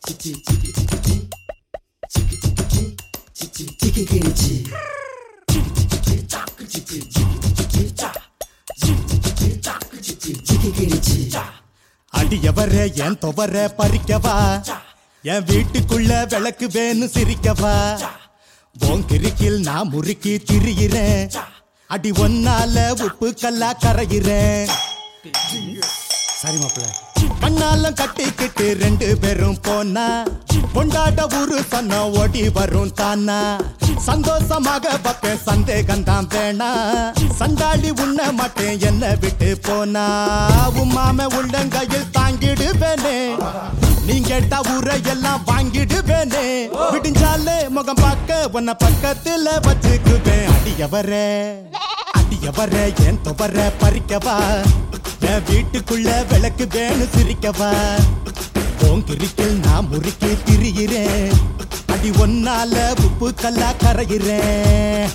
அடியவர என் துவர பறிக்கவா என் வீட்டுக்குள்ள விளக்கு வேணும் சிரிக்கவா போங்கிருக்கில் நான் முறுக்கி திரியிறேன் அடி ஒன்னால உப்பு கல்லா கரையிறேன் சரி மாப்பிள்ள கண்ணாலம் கட்டிக்கிட்டு ரெண்டு பேரும் போனா கொண்டாட ஊரு சொன்ன ஓடி வரும் தானா சந்தோஷமாக பார்ப்பேன் சந்தேகம் தான் வேணா சண்டாளி உண்ண மாட்டேன் என்ன விட்டு போனா உமாம உள்ளங்கையில் தாங்கிடுவேனே நீ கேட்டா ஊரை எல்லாம் வாங்கிடுவேனே விடிஞ்சாலே முகம் பார்க்க உன்னை பக்கத்துல வச்சுக்குவேன் அடியவரே அடியவரே என் துவர பறிக்கவா என் வீட்டுக்குள்ள விளக்கு வேணும் சிரிக்கவா போங்கிருக்கில் நான் முறுக்கி திரிகிறேன் அடி ஒன்னால உப்பு கல்லா கரைகிறேன்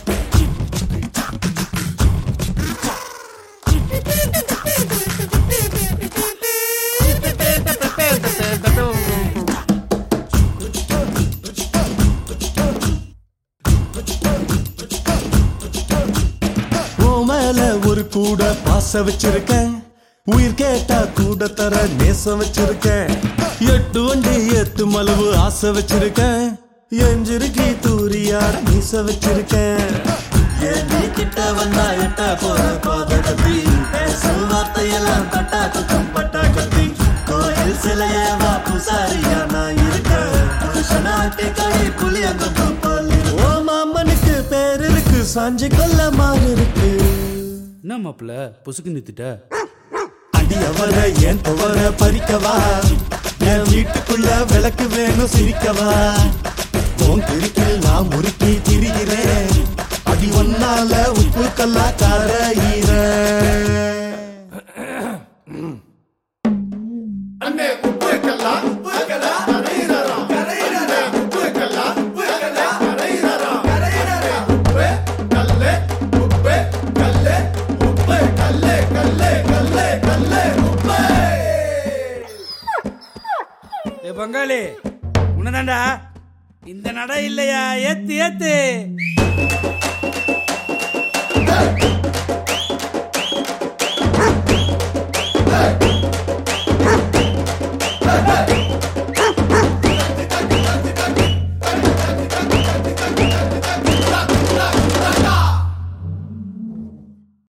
உன் மேல ஒரு கூட பாச வச்சிருக்கேன் உயிர் கேட்டா கூட தர நேசம் வச்சிருக்கேன் எட்டு வண்டி எட்டு மலவு ஆசை வச்சிருக்கேன் எஞ்சிருக்கி தூரியாட மீச வச்சிருக்கேன் ஏன் நீ கிட்ட வந்தா எட்ட போற பாத கத்தி பேசும் வார்த்தையெல்லாம் கட்டா குத்தம் பட்டா கத்தி கோயில் சிலையே வா பூசாரியா நான் இருக்கேன் புருஷனாட்டே கை புளியங்க போல் ஓ மாமனுக்கு பேர் இருக்கு சாஞ்சி கொல்ல மாறு இருக்கு என்ன மாப்பிள்ள பொசுக்கு நிறுத்திட்ட அடியவர என் துவர பறிக்கவா என் வீட்டுக்குள்ள விளக்கு வேணும் சிரிக்கவா போங்கிருக்கில் நான் முறுக்கி திரிகிறேன் அடி ஒன்னால உப்பு கல்லா கரைகிறேன் ஏ பங்காளி உன்னதாண்டா இந்த நட இல்லையா ஏத்து ஏத்து